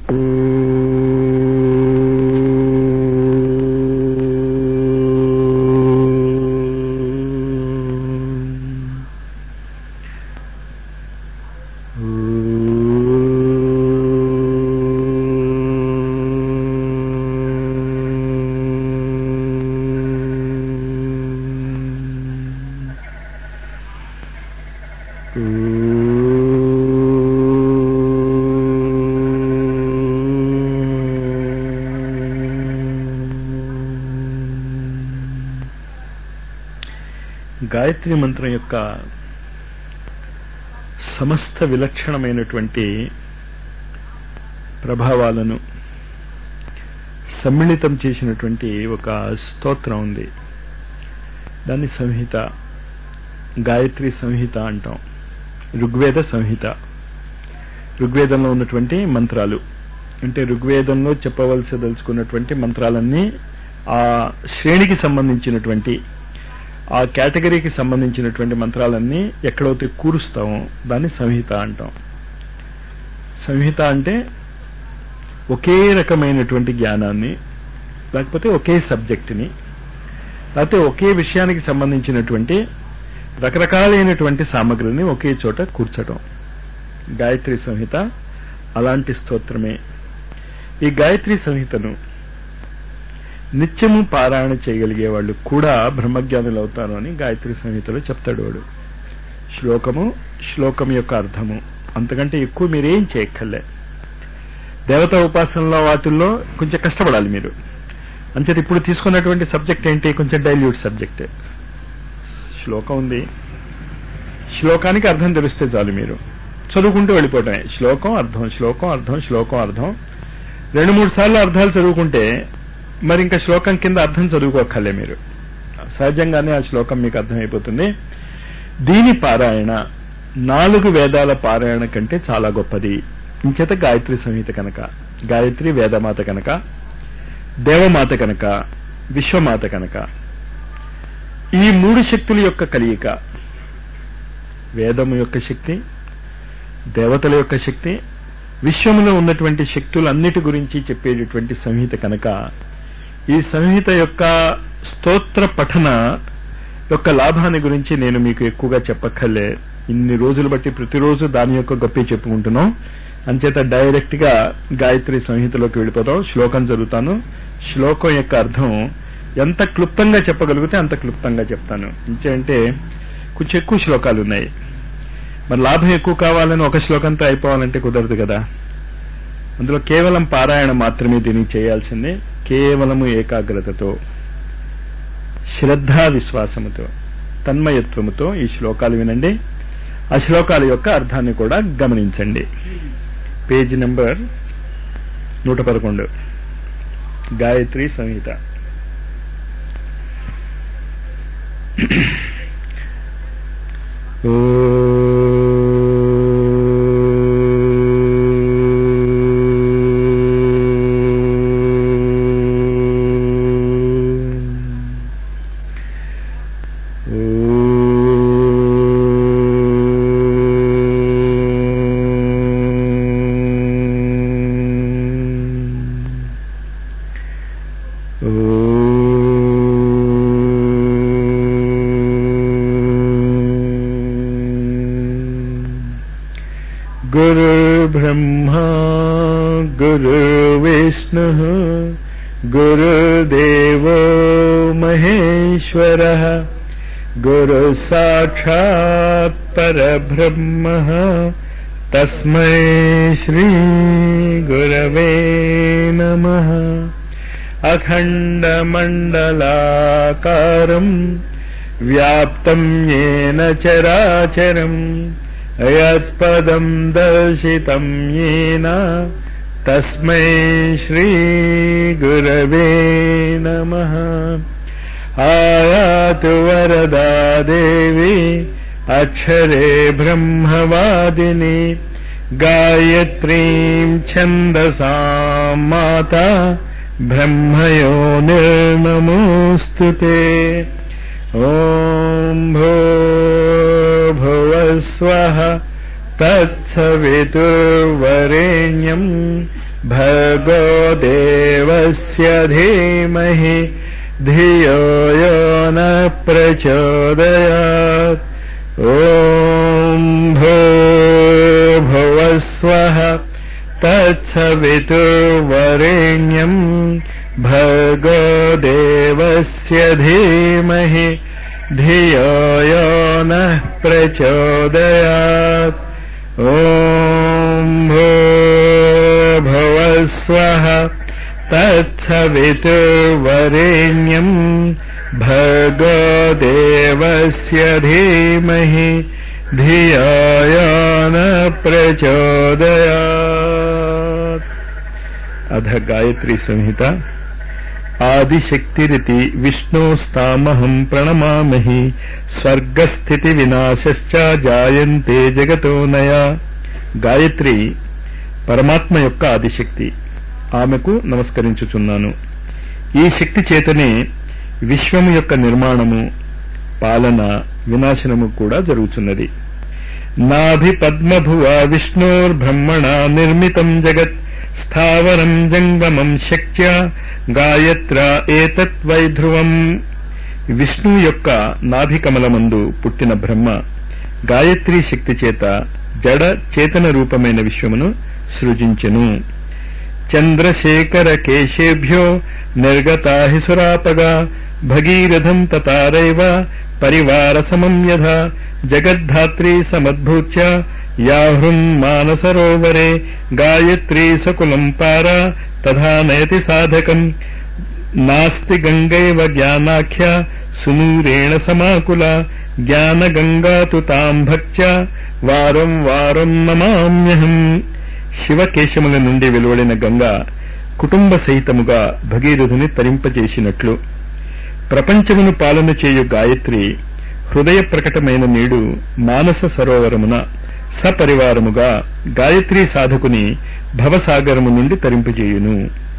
గాయత్రి మంత్రం యొక్క సమస్త విలక్షణమైనటువంటి ప్రభావాలను సమ్మిళితం చేసినటువంటి ఒక స్తోత్రం ఉంది దాన్ని సంహిత గాయత్రి సంహిత అంటాం ఋగ్వేద సంహిత ఋగ్వేదంలో ఉన్నటువంటి మంత్రాలు అంటే ఋగ్వేదంలో చెప్పవలసదలుచుకున్నటువంటి మంత్రాలన్నీ ఆ శ్రేణికి సంబంధించినటువంటి ఆ కేటగిరీకి సంబంధించినటువంటి మంత్రాలన్నీ ఎక్కడైతే కూరుస్తామో దాన్ని సంహిత అంటాం సంహిత అంటే ఒకే రకమైనటువంటి జ్ఞానాన్ని లేకపోతే ఒకే సబ్జెక్టుని లేకపోతే ఒకే విషయానికి సంబంధించినటువంటి రకరకాలైనటువంటి సామగ్రిని ఒకే చోట కూర్చడం గాయత్రి సంహిత అలాంటి స్తోత్రమే ఈ గాయత్రి సంహితను నిత్యము పారాయణ చేయగలిగే వాళ్ళు కూడా బ్రహ్మజ్ఞానులు అవుతారు అని గాయత్రి సంహితలో చెప్తాడు వాడు శ్లోకము శ్లోకం యొక్క అర్థము అంతకంటే ఎక్కువ మీరేం చేయక్కర్లే దేవతా ఉపాసనలో వాటిల్లో కొంచెం కష్టపడాలి మీరు అంచేది ఇప్పుడు తీసుకున్నటువంటి సబ్జెక్ట్ ఏంటి కొంచెం డైల్యూట్ సబ్జెక్ట్ శ్లోకం ఉంది శ్లోకానికి అర్థం తెలిస్తే చాలు మీరు చదువుకుంటూ వెళ్ళిపోవటమే శ్లోకం అర్థం శ్లోకం అర్థం శ్లోకం అర్థం రెండు మూడు సార్లు అర్థాలు చదువుకుంటే మరి ఇంకా శ్లోకం కింద అర్థం చదువుకోక్కర్లే మీరు సహజంగానే ఆ శ్లోకం మీకు అర్థమైపోతుంది దీని పారాయణ నాలుగు వేదాల పారాయణ కంటే చాలా గొప్పది ఇంచేత గాయత్రి సంహిత కనుక గాయత్రి వేదమాత కనుక దేవమాత కనుక విశ్వమాత కనుక ఈ మూడు శక్తుల యొక్క కలియిక వేదము యొక్క శక్తి దేవతల యొక్క శక్తి విశ్వములో ఉన్నటువంటి శక్తులన్నిటి గురించి చెప్పేటటువంటి సంహిత కనుక ఈ సంహిత యొక్క స్తోత్ర పఠన యొక్క లాభాన్ని గురించి నేను మీకు ఎక్కువగా చెప్పక్కర్లే ఇన్ని రోజులు బట్టి ప్రతిరోజు దాని యొక్క గొప్పే చెప్పుకుంటున్నాం అంచేత డైరెక్ట్ గా గాయత్రి సంహితలోకి వెళ్ళిపోతాం శ్లోకం చదువుతాను శ్లోకం యొక్క అర్థం ఎంత క్లుప్తంగా చెప్పగలిగితే అంత క్లుప్తంగా చెప్తాను ఇంకేంటే కొంచెం ఎక్కువ శ్లోకాలు ఉన్నాయి మరి లాభం ఎక్కువ కావాలని ఒక శ్లోకంతో అయిపోవాలంటే కుదరదు కదా అందులో కేవలం పారాయణ మాత్రమే దీనికి చేయాల్సిందే కేవలము ఏకాగ్రతతో శ్రద్ధా విశ్వాసముతో తన్మయత్వముతో ఈ శ్లోకాలు వినండి ఆ శ్లోకాల యొక్క అర్థాన్ని కూడా గమనించండి పేజ్ నెంబర్ నూట పదకొండు గాయత్రి సంహిత गुरुर्ब्रह्मा गुरुर्विष्णुः गुरुदेवो महेश्वरः गुरुसाक्षात् परब्रह्मः तस्मै श्रीगुरवे नमः अखण्डमण्डलाकारम् व्याप्तम् येन चराचरम् यत्पदम् दर्शितम् येन तस्मै श्रीगुरवे नमः आयातु वरदा देवी अक्षरे ब्रह्मवादिनी गायत्रीम् छन्दसाम् माता ब्रह्मयो निर्नमोऽस्तु ते ॐ भो भुवस्वः तत्सवितुर्वरेण्यम् भर्गो देवस्य धीमहि धियो यो न प्रचोदयात् ॐ भूर्भुवस्वः तत्सवितुर्वरेण्यम् भर्गो देवस्य धीमहि धियो यो नः प्रचोदयात् ॐ भूर्भुवस्वः तत्सवितुर्वरेण्यम् भर्गो देवस्य धीमहि धियो यो न प्रचोदयात् अध गायत्री संहिता ఆదిశక్తిరితి విష్ణోస్తామహం ప్రణమామహి స్వర్గస్థితి వినాశశ్చ జాయంతే జగతో నయా గాయత్రి పరమాత్మ యొక్క ఆదిశక్తి ఆమెకు నమస్కరించుచున్నాను ఈ శక్తి చేతనే విశ్వము యొక్క నిర్మాణము పాలన వినాశనము కూడా జరుగుతున్నది నాభి పద్మభువ విష్ణోర్బ్రహ్మణ నిర్మితం జగత్ స్థావరం జంగమం శక్త్య గాయత్ర ఏతత్వై ధ్రువం విష్ణు యొక్క నాభికమలమందు పుట్టిన బ్రహ్మ గాయత్రీ శక్తి చేత జడ చేతన రూపమైన విశ్వమును సృజించెను చంద్రశేఖర కేశేభ్యో నిర్గతా హిసురాపగా భగీరథం తతారైవ పరివార సమం యథ జగద్ధాత్రీ సమద్భూత్య యాహృం మానసరోవరే గాయత్రీ సకులం పార తథా నయతి సాధకం నాస్తి గంగైవ జ్ఞానాఖ్య సునూరేణ సమాకుల జ్ఞానగంగా తు తాం భక్త్య వారం వారం నమామ్యహం శివకేశముల నుండి వెలువడిన గంగా కుటుంబ సహితముగా భగీరథుని తరింపజేసినట్లు ప్రపంచమును పాలన చేయు గాయత్రి హృదయ ప్రకటమైన నేడు మానస సరోవరమున సపరివారముగా గాయత్రీ సాధకుని భవసాగరము నుండి తరింపజేయును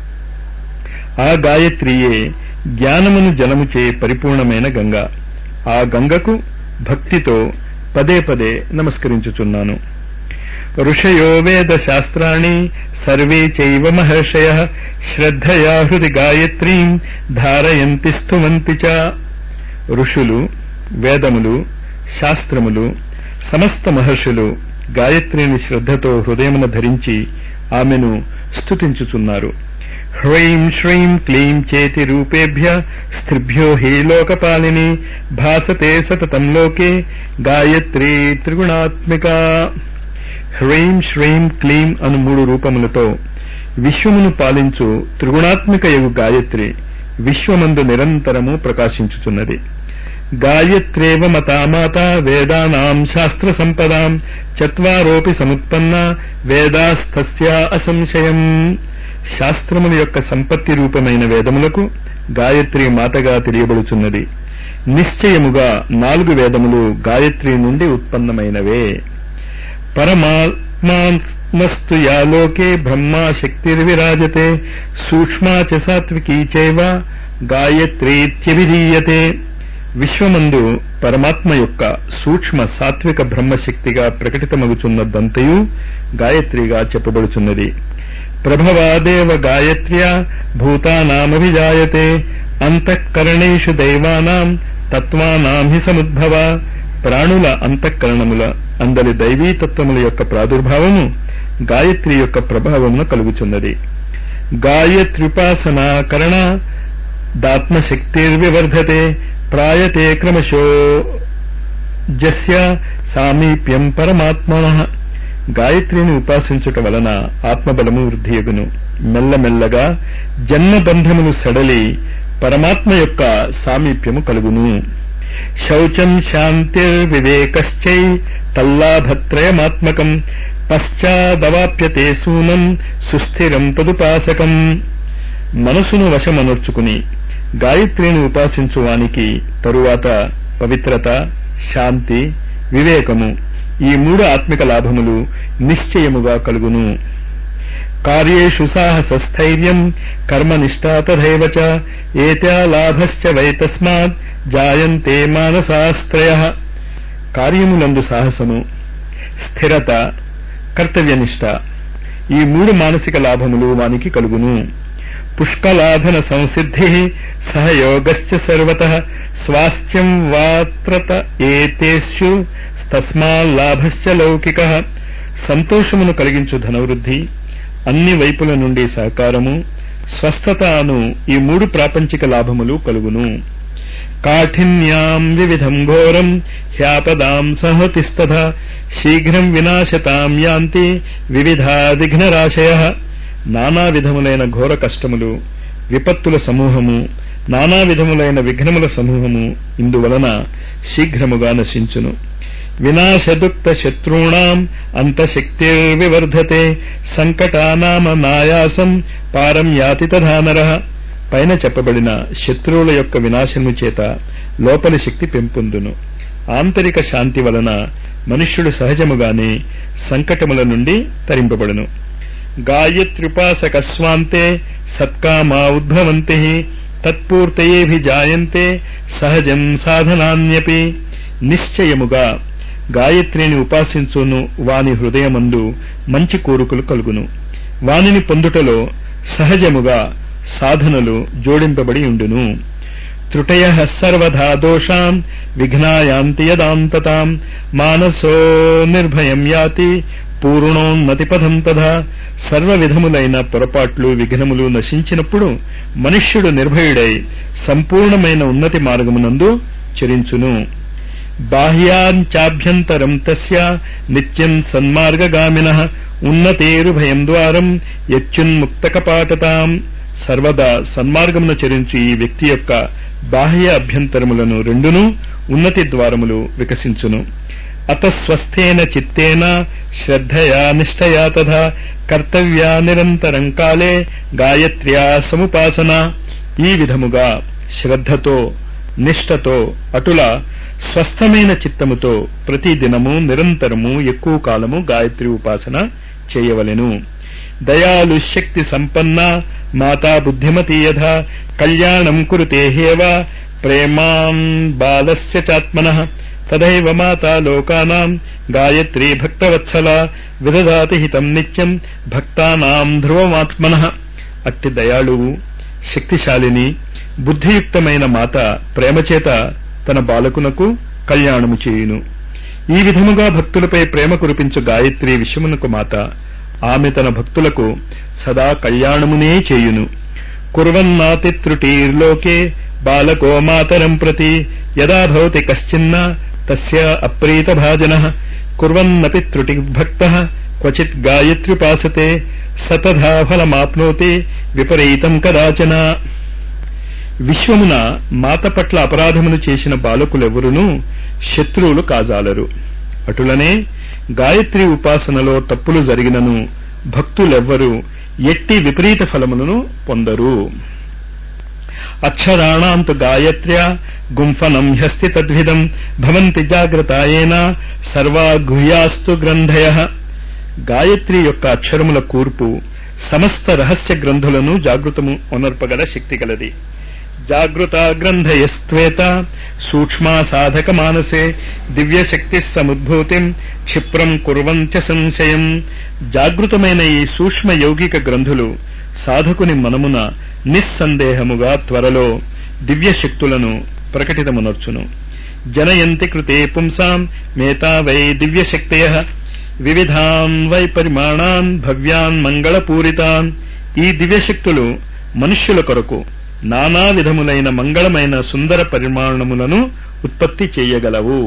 ఆ గాయత్రియే జ్ఞానమును జలముచే పరిపూర్ణమైన గంగ ఆ గంగకు భక్తితో పదే పదే నమస్కరించుచున్నాను ఋషయో వేద శాస్త్రాణి సర్వే చైవ మహర్షయ శ్రద్ధయా హృది గాయత్రీం ధారయంతి స్తువంతి చ ఋషులు వేదములు శాస్త్రములు సమస్త మహర్షులు గాయత్రిని శ్రద్ధతో హృదయమున ధరించి ఆమెను స్తుతించుచున్నారు హ్రీం శ్రీం క్లీం చేతి రూపేభ్య స్త్రిభ్యో హి లోకపాలిని భాసతే సతతం లోకే గాయత్రీ త్రిగుణాత్మిక హ్రీం శ్రీం క్లీం అను మూడు రూపములతో విశ్వమును పాలించు త్రిగుణాత్మిక యగు గాయత్రి విశ్వమందు నిరంతరము ప్రకాశించుచున్నది గాయత్రేవ మతామాత వేదానాం శాస్త్ర సంపదాం చత్వారోపి సముత్పన్న వేదాస్తస్యా అసంశయం శాస్త్రముల యొక్క సంపత్తి రూపమైన వేదములకు గాయత్రి మాతగా తెలియబడుచున్నది నిశ్చయముగా నాలుగు వేదములు గాయత్రి నుండి ఉత్పన్నమైనవే పరమాత్మాస్తు యాలోకే బ్రహ్మా శక్తిర్విరాజతే సూక్ష్మా చ సాత్వికీ చైవ గాయత్రీత్యభిధీయతే విశ్వమందు పరమాత్మ యొక్క సూక్ష్మ సాత్విక బ్రహ్మశక్తిగా ప్రకటితమగుచున్నదంతయు గాయత్రిగా చెప్పబడుచున్నది ప్రభవాదేవ గాయత్ర్యా భూతానామభిజాయతే అంతఃకరణేషు దైవానాం తత్వానాం హి సముద్భవ ప్రాణుల అంతఃకరణముల అందరి దైవీ తత్వముల యొక్క ప్రాదుర్భావము గాయత్రి యొక్క ప్రభావమును కలుగుచున్నది గాయత్ర్యుపాసనాకరణ దాత్మశక్తిర్వివర్ధతే ప్రాయతే క్రమశో జస్య సామీప్యం పరమాత్మన గాయత్రిని ఉపాసించుట వలన ఆత్మబలము వృద్ధియగును మెల్లమెల్లగా జన్మబంధమును సడలి పరమాత్మ యొక్క సామీప్యము కలుగును శౌచం శాంతిర్వివేకశ్చై తల్లాభత్రయమాత్మకం పశ్చాదవాప్యతే సూనం సుస్థిరం తదుపాసకం మనసును వశమనర్చుకుని గాయత్రిని ఉపాసించువానికి తరువాత పవిత్రత శాంతి వివేకము ఈ మూడు ఆత్మిక లాభములు నిశ్చయముగా కలుగును కార్యేషు సాహసస్థైర్యం కర్మనిష్టా తథైవ చ ఏత్యా లాభశ్చ వైతస్మాత్ జాయంతే మానసాస్త్రయ కార్యములందు సాహసము స్థిరత కర్తవ్యనిష్ట ఈ మూడు మానసిక లాభములు వానికి కలుగును పుష్కలాధన సంసిద్ధి సహయోగశ్చ సర్వత స్వాస్థ్యం వాత్రత ఏతేషు తస్మాల్లాభశ్చ లౌకిక సంతోషమును కలిగించు ధనవృద్ధి అన్ని వైపుల నుండి సహకారము స్వస్థత అను ఈ మూడు ప్రాపంచిక లాభములు కలుగును కాఠిన్యాం వివిధం ఘోరం హ్యాపదాం సహతిస్తథ శీఘ్రం వినాశతాం యాంతి వివిధా విఘ్నరాశయ నానా విధములైన ఘోర కష్టములు విపత్తుల సమూహము నానా విధములైన విఘ్నముల సమూహము ఇందువలన శీఘ్రముగా నశించును వినాశదుక్త శత్రూణాం అంతశక్తిర్వివర్ధతే సంకటానామ నాయాసం పారం యాతి తధానర పైన చెప్పబడిన శత్రువుల యొక్క వినాశము చేత లోపలి శక్తి పెంపొందును ఆంతరిక శాంతి వలన మనుష్యుడు సహజముగానే సంకటముల నుండి తరింపబడును గాయత్రుపాసకస్వాంతే సత్కామా ఉద్భవంతి తత్పూర్తయేభిజాయంతే సహజం సాధనాన్యపి నిశ్చయముగా గాయత్రిని ఉపాసించును వాని హృదయమందు మంచి కోరికలు కలుగును వానిని పొందుటలో సహజముగా సాధనలు జోడింపబడి ఉండును త్రుటయ సర్వధా దోషాం విఘ్నాయాంతి యదాంతతాం మానసో నిర్భయం యాతి పూర్ణోన్నతిపథం తథా సర్వ విధములైన పొరపాట్లు విఘ్నములు నశించినప్పుడు మనుష్యుడు నిర్భయుడై సంపూర్ణమైన ఉన్నతి మార్గమునందు చరించును బాహ్యాంచాభ్యంతరం తస్య నిత్యం సన్మార్గగామిన ఉన్నతేరుభయం ద్వారం యత్యున్ముక్తకపాటతాం సర్వదా సన్మార్గమును చరించి ఈ వ్యక్తి యొక్క బాహ్య అభ్యంతరములను రెండును ఉన్నతి ద్వారములు వికసించును అతస్వస్థేన చిత్తేన శ్రద్ధయా నిష్టయా తథా కర్తవ్యా నిరంతరం కాలే గాయత్ర్యా సముపాసన ఈ విధముగా శ్రద్ధతో నిష్టతో అటుల స్వస్థమైన చిత్తముతో ప్రతి దినము నిరంతరము ఎక్కువ కాలము గాయత్రి ఉపాసన చేయవలెను దయాలు శక్తి సంపన్న మాతా బుద్ధిమతి యథ కళ్యాణం కురుతే హేవ ప్రేమాం బాలస్య చాత్మన తదైవ మాతా లోకానాం గాయత్రీ భక్తవత్సల విదదాతి హితం నిత్యం భక్తానాం ధ్రువమాత్మన అట్టి దయాళువు శక్తిశాలిని బుద్ధియుక్తమైన మాత ప్రేమచేత తన బాలకునకు కళ్యాణము చేయును ఈ విధముగా భక్తులపై ప్రేమ కురిపించు గాయత్రి విశ్వమునకు మాత ఆమె తన భక్తులకు సదా కళ్యాణమునే చేయును కుర్వన్నాతి త్రుటీర్లోకే బాలకో మాతరం ప్రతి యదా భవతి కశ్చిన్న తస్య అప్రీత భాజన కుర్వన్నపి త్రుటి భక్త క్వచిత్ గాయత్ర్యుపాసతే సతధా ఫలమాప్నోతి విపరీతం కదాచన విశ్వమున మాత పట్ల అపరాధములు చేసిన బాలకులెవరునూ శత్రువులు కాజాలరు అటులనే గాయత్రి ఉపాసనలో తప్పులు జరిగినను భక్తులెవ్వరూ ఎట్టి విపరీత ఫలములను పొందరు అక్షరాణాంతు గాయత్ర్యా గుంఫనం హ్యస్తి తద్విధం భవంతి జాగ్రత్తాయేన సర్వాగుహ్యాస్తు గ్రంథయ గాయత్రి యొక్క అక్షరముల కూర్పు సమస్త రహస్య గ్రంథులను జాగృతము ఒనర్పగల శక్తి గలది జాగృత గ్రంథయస్త్వేత సూక్ష్మా సాధక మానసే దివ్యశక్తి సముద్భూతిం క్షిప్రం కుర్వంత్య సంశయం జాగృతమైన ఈ సూక్ష్మ యౌగిక గ్రంథులు సాధకుని మనమున నిస్సందేహముగా త్వరలో దివ్య శక్తులను ప్రకటితమునర్చును జనయంతి కృతే పుంసాం మేతా వై దివ్యశక్తయ వివిధాన్ వై పరిమాణాన్ భవ్యాన్ మంగళపూరితాన్ ఈ దివ్యశక్తులు మనుష్యుల కొరకు నానా విధములైన మంగళమైన సుందర పరిమాణములను ఉత్పత్తి చేయగలవు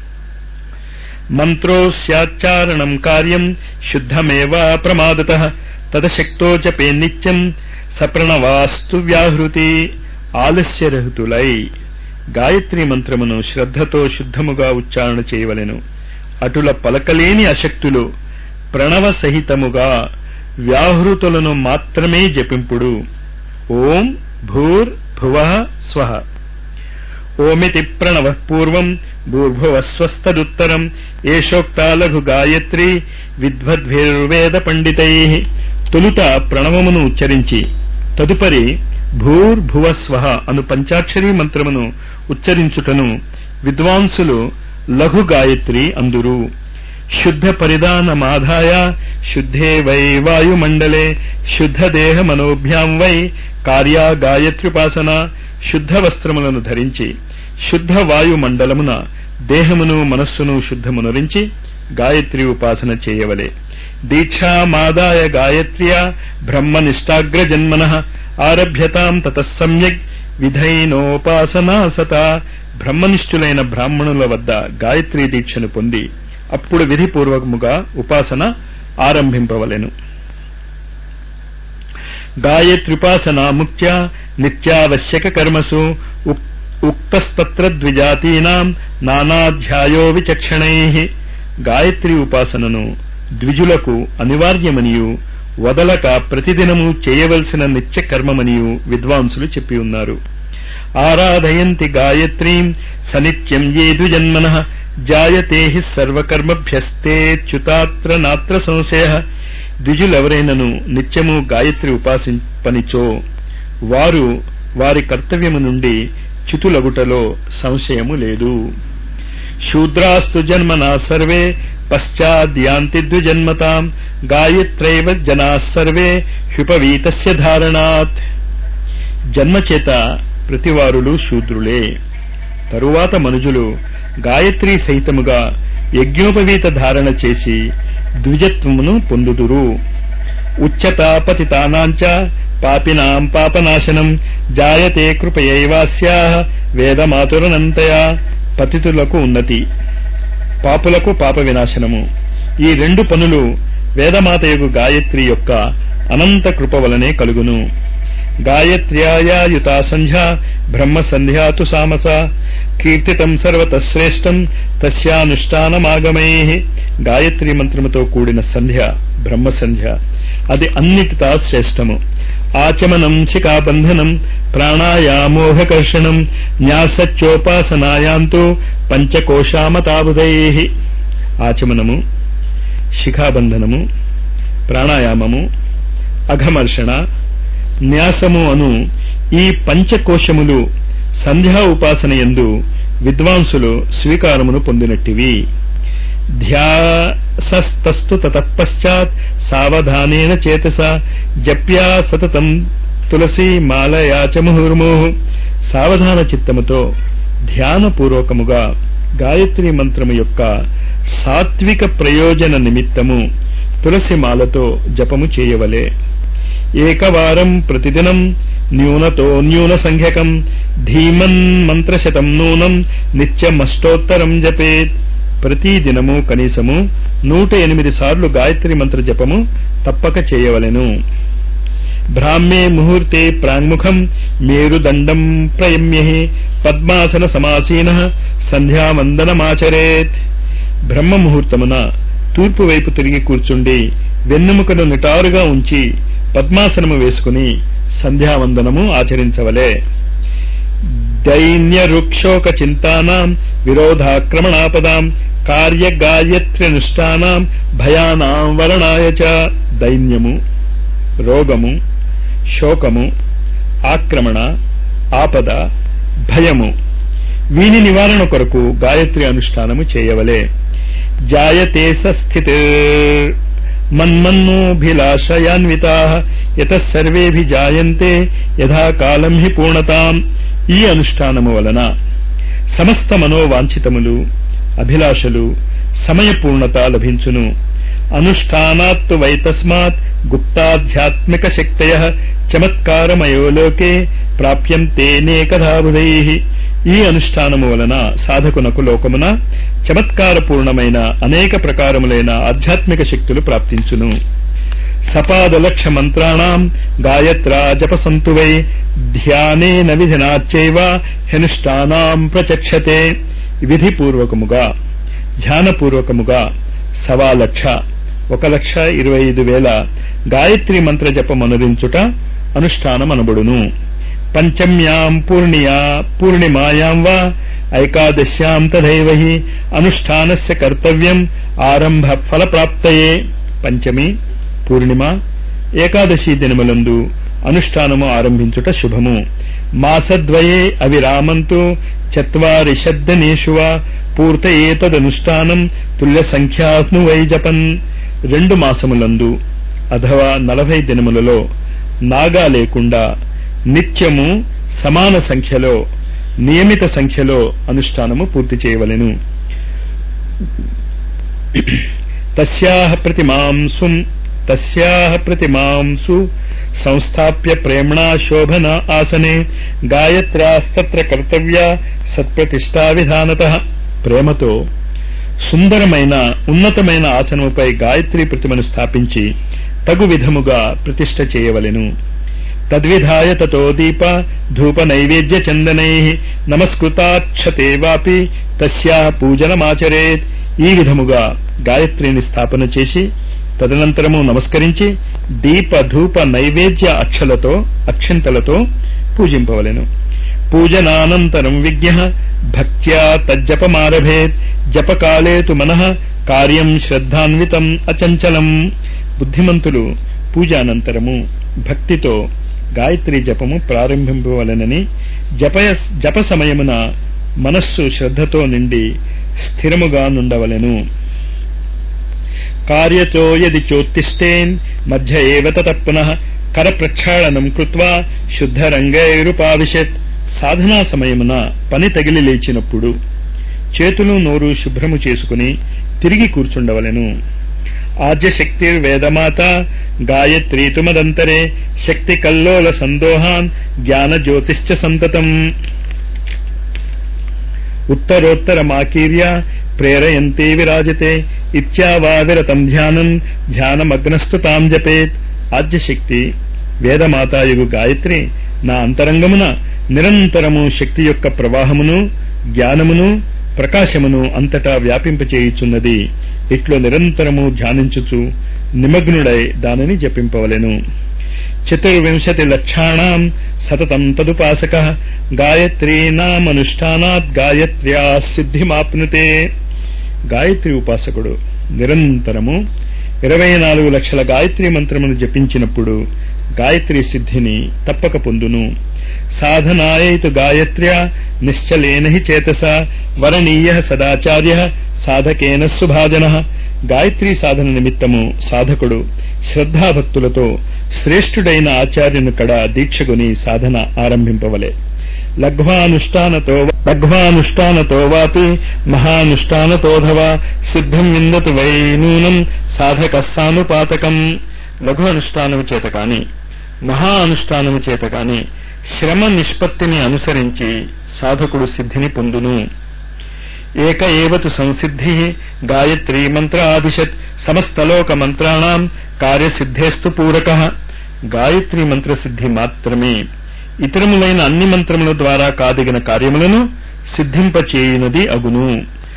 మంత్రోస్యాచారణం కార్యం శుద్ధమేవా ప్రమాదత తదశక్తో జపే నిత్యం సప్రణవాస్తు వ్యాహృతి ఆలస్యరహితులై గాయత్రి మంత్రమును శ్రద్ధతో శుద్ధముగా ఉచ్చారణ చేయవలెను అటుల పలకలేని అశక్తులు ప్రణవ సహితముగా వ్యాహృతులను మాత్రమే జపింపుడు ఓం భూర్ భువ స్వః ఓమితి ప్రణవ పూర్వం భూర్భువస్వస్తదుత్తరం ఏషోక్తా లఘు గాయత్రి విద్వద్భిర్వేద పండితై తొలుత ప్రణవమును ఉచ్చరించి తదుపరి భూర్భువ స్వహ అను పంచాక్షరీ మంత్రమును ఉచ్చరించుటను విద్వాంసులు లఘు గాయత్రి అందురు శుద్ధ పరిధానమాధాయ శుద్ధే వై వాయుమండలే శుద్ధ దేహ మనోభ్యాం వై కార్య గాయత్ర్యుపాసన శుద్ధ వస్త్రములను ధరించి శుద్ధ వాయుమండలమున దేహమును మనస్సును శుద్ధమునరించి గాయత్రి ఉపాసన చేయవలే దీక్షామాదాయ గాయత్ర్యా బ్రహ్మనిష్టాగ్ర జన్మన ఆరభ్యతాం తతః సమ్యక్ విధైనోపాసనా సత బ్రహ్మనిష్ఠులైన బ్రాహ్మణుల వద్ద గాయత్రీ దీక్షను పొంది అప్పుడు విధిపూర్వకముగా ఉపాసన ఆరంభింపవలెను గాయత్ర్యుపాసనా ముఖ్య నిత్యావశ్యక కర్మసు ఉక్తస్తత్ర ద్విజాతీనాం నానాధ్యాయో విచక్షణై గాయత్రి ఉపాసనను ద్విజులకు అనివార్యమనియు వదలక ప్రతిదినము చేయవలసిన నిత్య కర్మమనియు విద్వాంసులు చెప్పి ఉన్నారు ఆరాధయంతి గాయత్రీం సనిత్యం ఏ ద్విజన్మన జాయతే హి సర్వకర్మభ్యస్తేచ్యుతాత్ర నాత్ర సంశయ ద్విజులెవరైనను నిత్యము గాయత్రి ఉపాసింపనిచో వారు వారి కర్తవ్యము నుండి చ్యుతులగుటలో సంశయము లేదు శూద్రాస్తు జన్మనా సర్వే పశ్చాద్యాంతి ద్విజన్మతాం గాయత్రైవ జనా సర్వే హ్యుపవీతస్య ధారణాత్ జన్మచేత ప్రతివారులు శూద్రులే తరువాత మనుజులు గాయత్రి సహితముగా యజ్ఞోపవీత ధారణ చేసి ద్విజత్వమును పొందుదురు ఉచ్యత పతితానాంచ పాపినాం పాపనాశనం జాయతే కృపయైవాస్యా వేదమాతురనంతయా పతితులకు ఉన్నతి పాపులకు పాప వినాశనము ఈ రెండు పనులు వేదమాతయగు గాయత్రి యొక్క అనంత కృప వలనే కలుగును గాయత్ర్యాయుతా సంధ్యా బ్రహ్మ సంధ్యాతు సామస కీర్తితం సర్వత శ్రేష్టం తస్యానుష్ఠానమాగమై గాయత్రి మంత్రముతో కూడిన సంధ్య బ్రహ్మ సంధ్య అది అన్నిటితా శ్రేష్టము ఆచమనం శిఖాబంధనం ప్రాణాయామోహకర్షణం న్యాసచ్చోపాసనాయాంతో పంచకోశామతాబుదై ఆచమనము శిఖాబంధనము ప్రాణాయామము అఘమర్షణ న్యాసము అను ఈ పంచకోశములు సంధ్యా ఉపాసన ఎందు విద్వాంసులు స్వీకారమును పొందినట్టివి ధ్యాసస్తస్తు తతఃపశ్చాత్ సావధానేన చేతస జప్యా సతతం తులసి మాలయాచ ముహుర్ముహు సావధాన చిత్తముతో ధ్యానపూర్వకముగా గాయత్రి మంత్రము యొక్క సాత్విక ప్రయోజన నిమిత్తము తులసి మాలతో జపము చేయవలే ఏకవారం ప్రతిదినం న్యూనతో న్యూన సంఖ్యకం ధీమన్ మంత్రశతం నూనం నిత్యమష్టోత్తరం జపేత్ ప్రతిదినము కనీసము నూట ఎనిమిది సార్లు గాయత్రి మంత్ర జపము తప్పక చేయవలెను బ్రాహ్మే ముహూర్తే ప్రాంగ్ముఖం మేరుదండం ప్రయమ్య పద్మాసన సమాసీన సంధ్యావందనమాచరేత్ బ్రహ్మ ముహూర్తమున తూర్పు వైపు తిరిగి కూర్చుండి వెన్నెముకను నిటారుగా ఉంచి పద్మాసనము వేసుకుని సంధ్యావందనము ఆచరించవలే దైన్య రుక్షోక చింతానాం విరోధాక్రమణాపదాం కార్యగాయత్ర్యనుష్ఠానాం భయానాం వరణాయ చ దైన్యము రోగము శోకము ఆక్రమణ ఆపద భయము వీని నివారణ కొరకు గాయత్రి అనుష్ఠానము చేయవలే జాయతే స్థితి మన్మన్నోభిలాషయాన్వితా యత సర్వేభిజాయంతే యథా కాలం హి పూర్ణతాం ఈ అనుష్ఠానము వలన సమస్త మనోవాంఛితములు అభిలాషలు సమయపూర్ణత లభించును అనుష్ఠానాత్తు వైతస్మాత్ గుప్తాధ్యాత్మిక శక్తయ చమత్కారమయో లోకే ప్రాప్యంతే నేకధాబుధై ఈ అనుష్ఠానము వలన సాధకునకు లోకమున చమత్కారపూర్ణమైన అనేక ప్రకారములైన ఆధ్యాత్మిక శక్తులు ప్రాప్తించును సపాదలక్ష మంత్రాణం గాయత్రా జపసంతు వై ధ్యానేన విధినాచైవ హనుష్ఠానాం ప్రచక్షతే విధిపూర్వకముగా ధ్యానపూర్వకముగా సవా లక్ష ఒక లక్ష ఇరవై ఐదు వేల గాయత్రి మంత్ర జపమనురించుట అనుష్ఠానమనబడును పంచమ్యాం పూర్ణియా పూర్ణిమాయాం వా ఐకాదశ్యాం తథైవ హి అనుష్ఠానస్య కర్తవ్యం ఆరంభ ఫలప్రాప్తయే పంచమి పూర్ణిమ ఏకాదశి దినములందు అనుష్ఠానము ఆరంభించుట శుభము మాసద్వయే అవిరామంతు చత్వారిషద్దనేషు వా పూర్తయేతదనుష్ఠానం తుల్య సంఖ్యాను వై జపన్ రెండు మాసములందు అథవా నలభై దినములలో నాగా లేకుండా నిత్యము సమాన సంఖ్యలో నియమిత సంఖ్యలో అనుష్ఠానము పూర్తి చేయవలెను తస్యాహ ప్రతిమాంసుం తస్యాహ ప్రతిమాంసు సంస్థాప్య ప్రేమ్ణా శోభన ఆసనే గాయత్ర్యాస్తత్ర కర్తవ్య సత్ప్రతిష్టా విధానత ప్రేమతో సుందరమైన ఉన్నతమైన ఆసనముపై గాయత్రి ప్రతిమను స్థాపించి తగు విధముగా ప్రతిష్ట చేయవలెను తద్విధాయ తతో దీప ధూప నైవేద్య చందనై నమస్కృతాక్షతే వాపి తస్యా పూజనమాచరేత్ ఈ విధముగా గాయత్రిని స్థాపన చేసి తదనంతరము నమస్కరించి దీప ధూప నైవేద్య అక్షలతో అక్షింతలతో పూజింపవలెను పూజనానంతరం విజ్ఞ భక్త్యా తజ్జపమారభేత్ జపకాలే తు మనః కార్యం శ్రద్ధాన్వితం అచంచలం బుద్ధిమంతులు పూజానంతరము భక్తితో గాయత్రి జపము ప్రారంభింపవలెనని జపయ జప సమయమున మనస్సు శ్రద్ధతో నిండి స్థిరముగా నుండవలెను కార్యతో యది చోత్తిష్టేన్ మధ్య ఏవ తత పునః కర ప్రక్షాళనం కృత్వా శుద్ధరంగైరుపావిశత్ సాధనా సమయమున పని తగిలి లేచినప్పుడు చేతులు నోరు శుభ్రము చేసుకుని తిరిగి కూర్చుండవలెను ఆద్యశక్తి వేదమాత గాయత్రీతుమదంతరే శక్తి కల్లోల సందోహాన్ జ్ఞాన జ్యోతిశ్చ సంతతం ఉత్తరోత్తరమాకీర్య ప్రేరయంతే విరాజతే ఇత్యావావిరతం ధ్యానం ధ్యానమగ్నస్తు తాం జపేత్ ఆద్యశక్తి వేదమాతాయుగు గాయత్రి నా అంతరంగమున నిరంతరము శక్తి యొక్క ప్రవాహమును జ్ఞానమును ప్రకాశమును అంతటా వ్యాపింపచేయుచున్నది ఇట్లు నిరంతరము ధ్యానించుచు నిమగ్నుడై దానిని జపింపవలెను చతుర్వింశతి లక్షాణం సతతం తదుపాసక గాయత్రీనామనుష్ఠానాత్ గాయత్ర్యా సిద్ధిమాప్నుతే గాయత్రి ఉపాసకుడు నిరంతరము ఇరవై నాలుగు లక్షల గాయత్రి మంత్రమును జపించినప్పుడు గాయత్రి సిద్ధిని తప్పక పొందును సాధనాయైతు గాయత్ర్య నిశ్చలేన హి చేతస వరణీయ సదాచార్య సాధకేన సుభాజన గాయత్రి సాధన నిమిత్తము సాధకుడు శ్రద్ధాభక్తులతో శ్రేష్ఠుడైన ఆచార్యుని కడ దీక్షగుని సాధన ఆరంభింపవలే లఘ్వానుష్ఠానతో లఘ్వానుష్ఠానతో వాపి మహానుష్ఠానతోధవా సిద్ధిం విందతు వై నూనం సాధక సానుపాతకం లఘు అనుష్ఠానము చేత కాని మహా అనుష్ఠానము చేత కాని శ్రమ నిష్పత్తిని అనుసరించి సాధకుడు సిద్ధిని పొందును ఏక ఏవతు సంసిద్ధి గాయత్రీ మంత్ర ఆదిశత్ సమస్తలోక మంత్రాణం కార్యసిద్ధేస్తు పూరక గాయత్రి మంత్ర సిద్ధి మాత్రమే ఇతరములైన అన్ని మంత్రముల ద్వారా కాదిగిన కార్యములను సిద్ధింపచేయునది అగును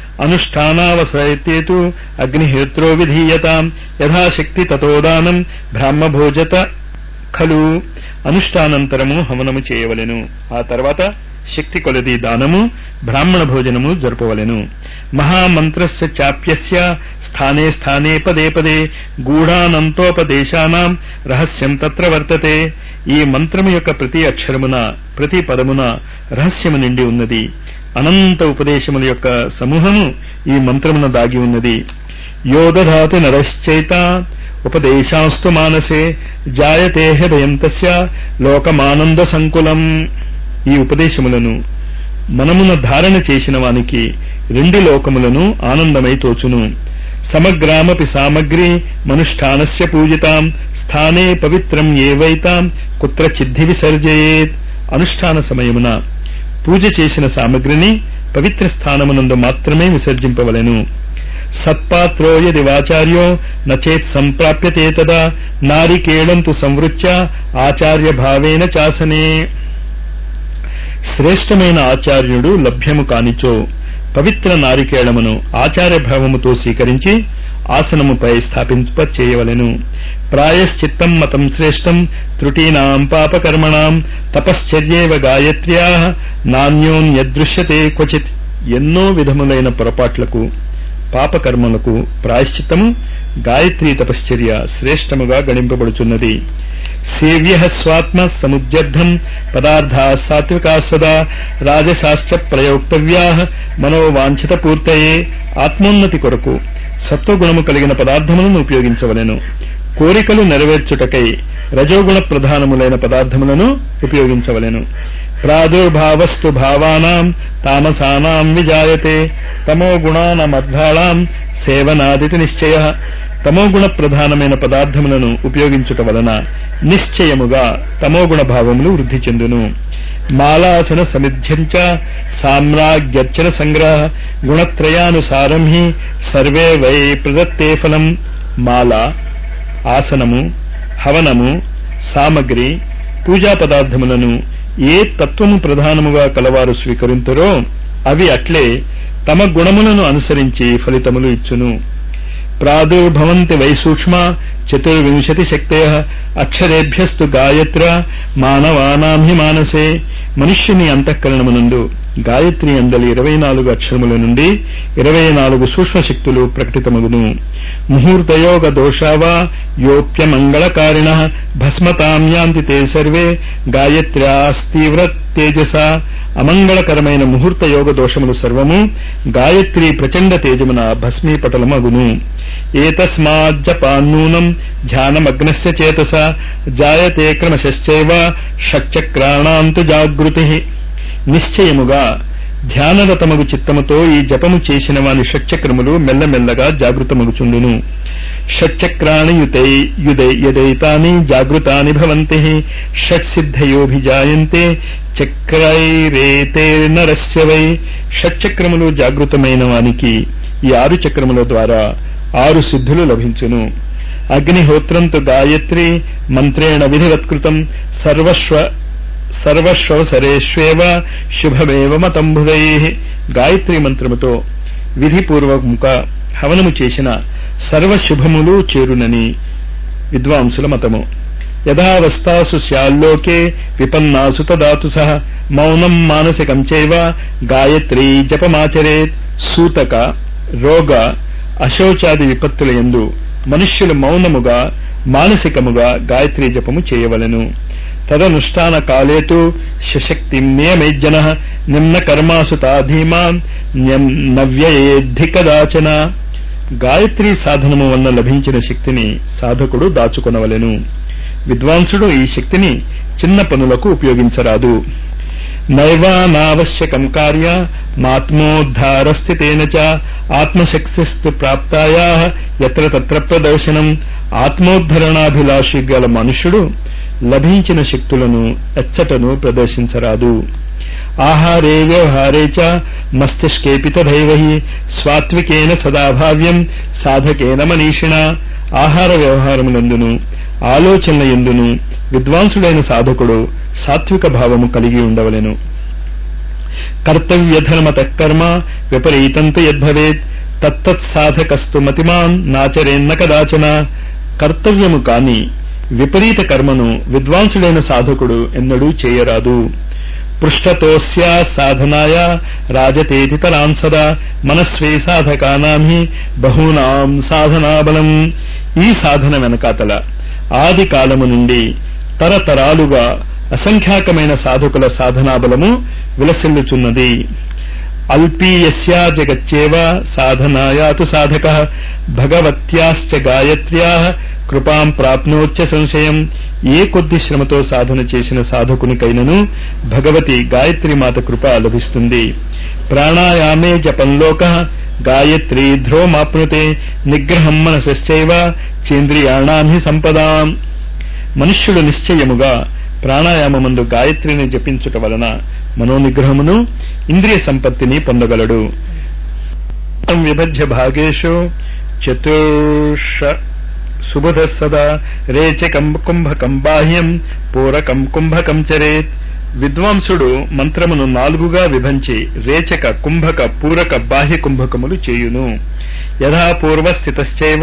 అనుష్ఠానావసరతేతు అగ్నిహోత్రో విధీయతాం యథాశక్తి తతోదానం బ్రాహ్మభోజత ఖలు అనుష్ఠానంతరము హవనము చేయవలెను ఆ తర్వాత శక్తి కొలది దానము బ్రాహ్మణ భోజనము జరపవలెను మహామంత్రస్య చాప్యస్య స్థానే స్థానే పదే పదే గూఢానంతోపదేశానాం రహస్యం తత్ర వర్తతే ఈ మంత్రము యొక్క ప్రతి అక్షరమున ప్రతి పదమున రహస్యము నిండి ఉన్నది అనంత ఉపదేశముల యొక్క సమూహము ఈ మంత్రమున దాగి ఉన్నది యోదధాతి నరశ్చైత ఉపదేశాస్తు మానసే జాయతే హృదయం తస్య లోకమానంద సంకులం ఈ ఉపదేశములను మనమున ధారణ చేసిన వానికి రెండు లోకములను ఆనందమై తోచును సమగ్రామపి సామగ్రి మనుష్ఠానస్య పూజితాం స్థానే పవిత్రం ఏవైతాం కుత్ర చిద్ధి విసర్జయేత్ అనుష్ఠాన సమయమున పూజ చేసిన సామగ్రిని పవిత్ర స్థానమునందు మాత్రమే విసర్జింపవలెను సత్పాత్రో యది వాచార్యో నచేత్ సంప్రాప్యతే తదా నారికేళం తు సంవృత్య ఆచార్య భావేన చాసనే శ్రేష్టమైన ఆచార్యుడు లభ్యము కానిచో పవిత్ర నారికేళమును ఆచార్య భావముతో స్వీకరించి ఆసనముపై స్థాపింప చేయవలెను ప్రాయశ్చిత్తం మతం శ్రేష్టం త్రుటీనాం పాపకర్మణాం తపశ్చర్యేవ గాయత్ర్యా నాణ్యోన్యదృశ్యతే క్వచిత్ ఎన్నో విధములైన పొరపాట్లకు పాపకర్మలకు ప్రాయశ్చిత్తము గాయత్రీ తపశ్చర్య శ్రేష్టముగా గణింపబడుచున్నది సేవ్య స్వాత్మ సముద్యర్థం పదార్థా సాత్వికా సదా రాజశాశ్చ ప్రయోక్తవ్యా మనోవాంఛిత పూర్తయే ఆత్మోన్నతి కొరకు సత్వగుణము కలిగిన పదార్థములను ఉపయోగించవలెను కోరికలు నెరవేర్చుటకై రజోగుణ ప్రధానములైన పదార్థములను ఉపయోగించవలెను ప్రాదుర్భావస్తు భావానాం తామసానాం విజాయతే తమో గుణానమర్ధాళాం సేవనాదితి నిశ్చయ తమోగుణ ప్రధానమైన పదార్థములను ఉపయోగించుట వలన నిశ్చయముగా తమోగుణ భావములు వృద్ధి చెందును మాలాసన సమిధ్యంచ సామ్రాజ్యర్చన సంగ్రహ గుణత్రయానుసారం హి సర్వే వై ప్రదత్తే ఫలం మాల ఆసనము హవనము సామగ్రి పూజా పదార్థములను ఏ తత్వము ప్రధానముగా కలవారు స్వీకరింతురో అవి అట్లే తమ గుణములను అనుసరించి ఫలితములు ఇచ్చును ప్రాదుర్భవంతి వై సూక్ష్మ చతుర్వింశతి శక్తయ అక్షరేభ్యస్తు గాయత్ర మానవానాం హి మానసే మనుష్యుని అంతఃకరణమునందు గాయత్రి అందలి ఇరవై నాలుగు అక్షరముల నుండి ఇరవై నాలుగు సూక్ష్మ శక్తులు ప్రకటితమగును ముహూర్తయోగ దోషావా యోప్యమంగళకారిణ భస్మతాం యాంతి తే సర్వే గాయత్ర్యాస్తీవ్ర తేజస అమంగళకరమైన ముహూర్త యోగ దోషములు సర్వము గాయత్రి ప్రచండ తేజమున భస్మీపటలమగును ఏతస్మాజ్జపాన్నూనం ధ్యానమగ్నస్య చేతస జాయతే క్రమశ్చైవ షట్చక్రాణాంతు జాగృతి నిశ్చయముగా ధ్యానరతమగు చిత్తముతో ఈ జపము చేసిన వాని షట్చక్రములు మెల్లమెల్లగా జాగృతమగుచుండును షట్చక్రాణి యుతై యుదై యదైతాని జాగృతాని భవంతి షట్సిద్ధయోభిజాయంతే చక్రైరేతే నరస్య వై షట్చక్రములు జాగృతమైన వానికి ఈ ఆరు చక్రముల ద్వారా ఆరు సిద్ధులు లభించును అగ్నిహోత్రంతు గాయత్రి మంత్రేణ విధివత్కృతం సర్వస్వ సర్వస్వసరేష్వేవ శుభమేవ మతంబుదై గాయత్రి మంత్రముతో విధిపూర్వముగా హవనము చేసిన సర్వశుభములు చేరునని విద్వాంసుల మతము యథావస్థాసు స్యాల్లోకే విపన్నాసు తదాతు సహ మౌనం మానసికం చైవ గాయత్రీ జపమాచరేత్ సూతక రోగ అశౌచాది విపత్తుల యందు మనుష్యులు మౌనముగా మానసికముగా గాయత్రీ జపము చేయవలెను తదనుష్ఠాన కాలేతు శశక్తి నియమేజ్జన నిమ్న కర్మాసు తాధీమాన్ నవ్యయేద్ధి కదాచన గాయత్రీ సాధనము వలన లభించిన శక్తిని సాధకుడు దాచుకొనవలెను విద్వాంసుడు ఈ శక్తిని చిన్న పనులకు ఉపయోగించరాదు నైవానావశ్యకం కార్య మాత్మోద్ధారస్థితేన చ ఆత్మశక్తిస్తు ప్రాప్తాయా ఎత్ర తత్ర ప్రదర్శనం ఆత్మోద్ధరణాభిలాషి గల మనుష్యుడు లభించిన శక్తులను ఎచ్చటను ప్రదర్శించరాదు ఆహారే వ్యవహారే చ మస్తిష్కేపి తథైవ హి స్వాత్వికేన సదాభావ్యం సాధకేన మనీషిణ ఆహార వ్యవహారములందును ఆలోచనల ఎందును విద్వాంసుడైన సాధకుడు సాత్విక భావము కలిగి ఉండవలెను కర్తవ్యధర్మత కర్మ విపరీతంతు యద్భవేత్ తత్తత్ సాధకస్తు మతిమాన్ నాచరేన్న కదాచన కర్తవ్యము కాని విపరీత కర్మను విద్వాంసుడైన సాధకుడు ఎన్నడూ చేయరాదు పృష్ఠతోస్య సాధనాయ రాజతేతి తరాన్ సదా మనస్వే సాధకానాం హి బహూనాం సాధనాబలం ఈ సాధన వెనకాతల ఆది కాలము నుండి తరతరాలుగా అసంఖ్యాకమైన సాధకుల సాధనాబలము విలసిల్లుచున్నది అల్పీయస్యా జగచ్చేవ సాధనాయాతు సాధక భగవత్యాశ్చ గాయత్ర్యా కృపాం ప్రాప్నోచ్చ సంశయం ఏ కొద్ది శ్రమతో సాధన చేసిన సాధకునికైనను భగవతి గాయత్రి మాత కృప లభిస్తుంది ప్రాణాయామే జపంలోక గాయత్రీ ధ్రువమాప్నుతే నిగ్రహం మనసశ్చైవ చేంద్రియాణాం హి సంపదాం మనుష్యుడు నిశ్చయముగా ప్రాణాయామమందు గాయత్రిని జపించుట వలన మనోనిగ్రహమును ఇంద్రియ సంపత్తిని పొందగలడు విభజ్య భాగేషు చతుర్ష సుబుధ సదా రేచకం కుంభకం బాహ్యం పూరకం కుంభకం చరేత్ విద్వాంసుడు మంత్రమును నాలుగుగా విభంచి రేచక కుంభక పూరక బాహ్య కుంభకములు చేయును యథా పూర్వస్థితశ్చైవ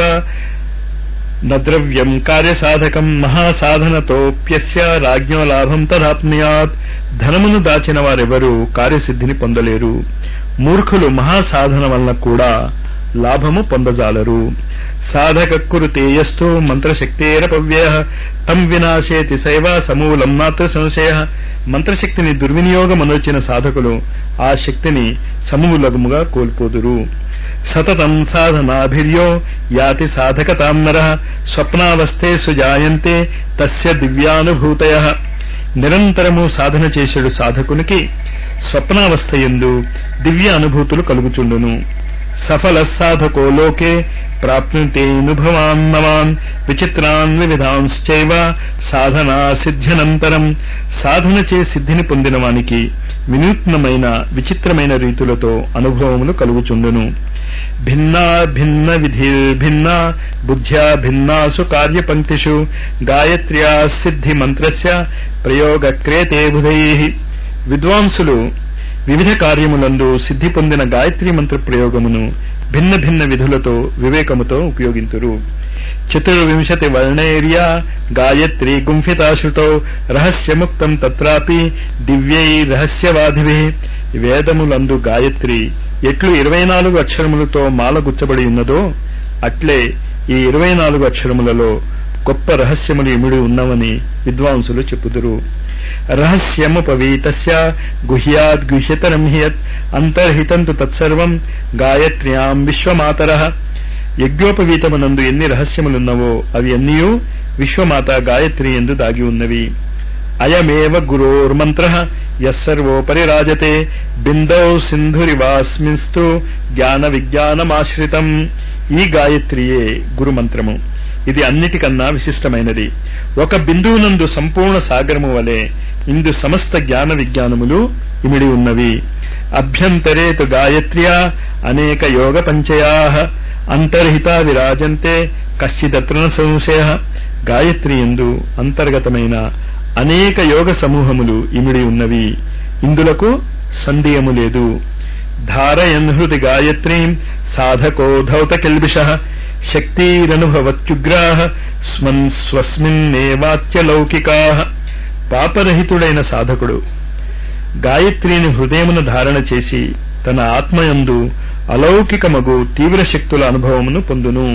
నద్రవ్యం కార్యసాధకం మహాసాధనతోప్యస్య రాజ్ఞో లాభం తదాప్నుయాత్ ధనమును దాచిన వారెవరూ కార్యసిద్ధిని పొందలేరు మూర్ఖులు మహాసాధన వలన కూడా లాభము పొందజాలరు సాధక కురుతేయస్థో మంత్రశక్తేరపవ్యయ తం వినాశేతి శైవ సమూలం మాత్ర సంశయ మంత్రశక్తిని దుర్వినియోగమనొచ్చిన సాధకులు ఆ శక్తిని సమూలముగా కోల్పోదురు సతతం సాధనాభిర్యో యాతి సాధకతాన్నర స్వప్నావస్థే సుజాయంతే తస్య దివ్యానుభూతయ నిరంతరము సాధన చేసేడు సాధకునికి స్వప్నావస్థ ఎందు దివ్య అనుభూతులు కలుగుచుండును సఫల సాధకో లోకే ప్రాప్నుతేనుభవాన్ నవాన్ విచిత్రాన్ వివిధాంశ్చైవ సాధనా సిద్ధ్యనంతరం సాధన చే సిద్ధిని పొందిన వానికి వినూత్నమైన విచిత్రమైన రీతులతో అనుభవములు కలుగుచుండును భిన్నా భిన్న విధిర్భిన్న బుద్ధ్యా భిన్నాసు కార్యపంక్తిషు గాయత్ర్యా సిద్ధి మంత్రస్య ప్రయోగ క్రేతే బుధై విద్వాంసులు వివిధ కార్యములందు సిద్ధి పొందిన గాయత్రి మంత్ర ప్రయోగమును భిన్న భిన్న విధులతో వివేకముతో ఉపయోగింతురు చతుర్వింశతి వర్ణైర్యా గాయత్రి గుంఫితాశుటో రహస్యముక్తం తత్రాపి దివ్యై రహస్యవాదిభి వేదములందు గాయత్రి ఎట్లు ఇరవై నాలుగు అక్షరములతో మాల గుచ్చబడి ఉన్నదో అట్లే ఈ ఇరవై నాలుగు అక్షరములలో గొప్ప రహస్యములు ఇమిడి ఉన్నవని విద్వాంసులు చెప్పుదురు రహస్యముపవీతస్య గుహ్యాద్ గుహ్యతరం హియత్ అంతర్హితం తు తత్సర్వం గాయత్ర్యాం విశ్వమాతర యజ్ఞోపవీతమునందు ఎన్ని రహస్యములున్నవో అవి అన్నీయూ విశ్వమాత గాయత్రి ఎందు దాగి ఉన్నవి అయమేవ గురోర్మంత్ర యస్సర్వోపరి రాజతే బిందౌ సింధురివాస్మిన్స్తు జ్ఞాన విజ్ఞానమాశ్రితం ఈ గాయత్రియే గురుమంత్రము ఇది అన్నిటికన్నా విశిష్టమైనది ఒక బిందువునందు సంపూర్ణ సాగరము వలె ఇందు సమస్త జ్ఞాన విజ్ఞానములు ఇమిడి ఉన్నవి అభ్యంతరేతు గాయత్ర్యా అనేక యోగ పంచయా అంతర్హిత విరాజంతే కశ్చిదత్ర సంశయ గాయత్రి ఎందు అంతర్గతమైన అనేక యోగ సమూహములు ఇమిడి ఉన్నవి ఇందులకు సందేహము లేదు ధారయన్ హృది గాయత్రీం సాధకో ధౌత కిల్బిష శక్తిరనుభవత్యుగ్రాహ స్మన్ స్వస్మిన్నేవాత్యలౌకికా పాపరహితుడైన సాధకుడు గాయత్రిని హృదయమున ధారణ చేసి తన ఆత్మయందు అలౌకికమగు తీవ్ర శక్తుల అనుభవమును పొందును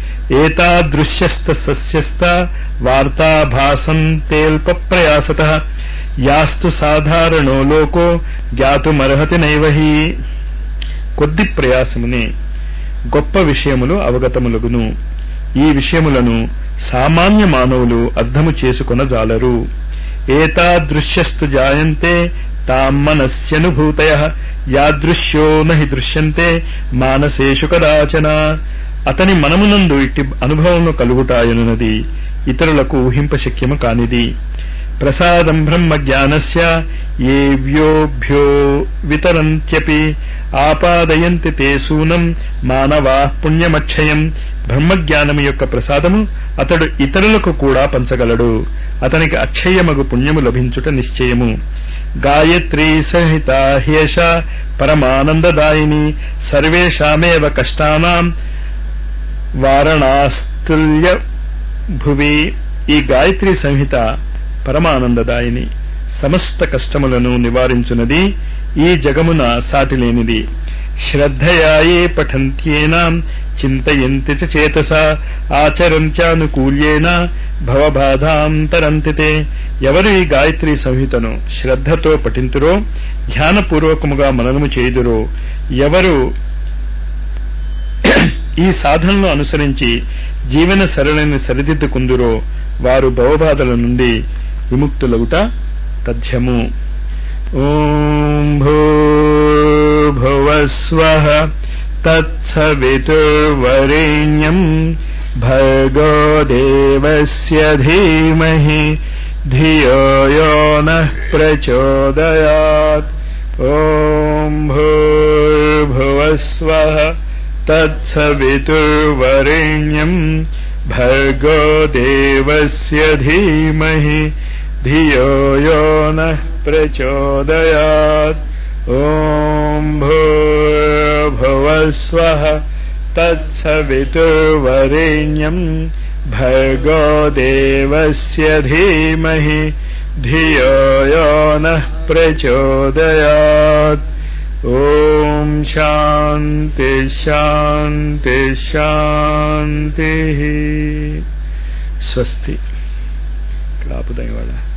ఏతాదృశ్యస్త సస్యస్త వార్తాభాసంతేల్ప ప్రయాసత యాస్తు సాధారణో లోకో జ్ఞాతుమర్హతి నైవహి కొద్ది ప్రయాసమునే గొప్ప విషయములు అవగతములగును ఈ విషయములను సామాన్య మానవులు అర్థము చేసుకొనజాలరు ఏతాదృశ్యస్తు జాయంతే తామనస్యనుభూతయ యాదృశ్యో నహి దృశ్యంతే మానసేషు కదాచన అతని మనమునందు ఇట్టి అనుభవమును కలుగుటాయనున్నది ఇతరులకు ఊహింపశక్యము కానిది ప్రసాదం బ్రహ్మ జ్ఞానస్య ఏ వ్యోభ్యో వితరంత్యపి ఆపాదయంతి తే సూనం మానవా పుణ్యమక్షయం బ్రహ్మజ్ఞానము యొక్క ప్రసాదము అతడు ఇతరులకు కూడా పంచగలడు అతనికి అక్షయమగు పుణ్యము లభించుట నిశ్చయము గాయత్రీ సహిత హ్యేష పరమానందదాయిని సర్వేషామేవ కష్టానాం వారణాస్తుల్య భువి ఈ గాయత్రి సంహిత పరమానందదాయిని సమస్త కష్టములను నివారించున్నది ఈ జగమున సాటిలేనిది శ్రద్ధయాయే పఠంత్యేనాం చింతయంతి చ చేతస ఆచరంత్యానుకూల్యేన భవబాధాంతరంతితే ఎవరు ఈ గాయత్రి సంహితను శ్రద్ధతో పఠింతురో ధ్యానపూర్వకముగా మననము చేయుదురో ఎవరు ఈ సాధనను అనుసరించి జీవన సరళిని సరిదిద్దుకుందురో వారు భవబాధల నుండి విముక్తులగుట తథ్యము ఓం భూర్భువస్వః తత్సవితుర్వరేణ్యం భర్గో దేవస్య ధీమహి ధియో యో నః ప్రచోదయాత్ ఓం భూర్భువస్వః తత్సవితుర్వరేణ్యం భర్గో దేవస్య ధీమహి ధియో యో నః ప్రచోదయాత్ ఓం భూర్భువస్వః తత్సవితుర్వరేణ్యం భర్గో దేవస్య ధీమహి ధియో యో నః ప్రచోదయాత్ ఓం శాంతి శాంతి శాంతి స్వస్తి ఇక్కడ ఆపుదాం ఇవాళ